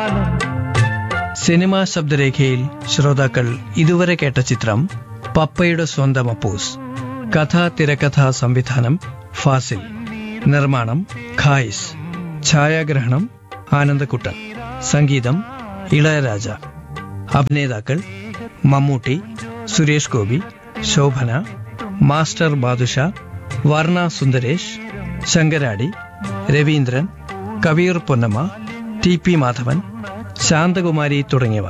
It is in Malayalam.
സിനിമാ ശബ്ദരേഖയിൽ ശ്രോതാക്കൾ ഇതുവരെ കേട്ട ചിത്രം പപ്പയുടെ സ്വന്തം അപ്പൂസ് കഥ തിരക്കഥ സംവിധാനം ഫാസിൽ നിർമ്മാണം ഖായിസ് ഛായാഗ്രഹണം ആനന്ദക്കുട്ടൻ സംഗീതം ഇളയരാജ അഭിനേതാക്കൾ Mammootty Suresh Gopi Shobana master Badusha Varna Sundaresh Sankaradi Raveendran Kaveer Ponnamma T P Madhavan Shanthakumari തുടങ്ങിയവർ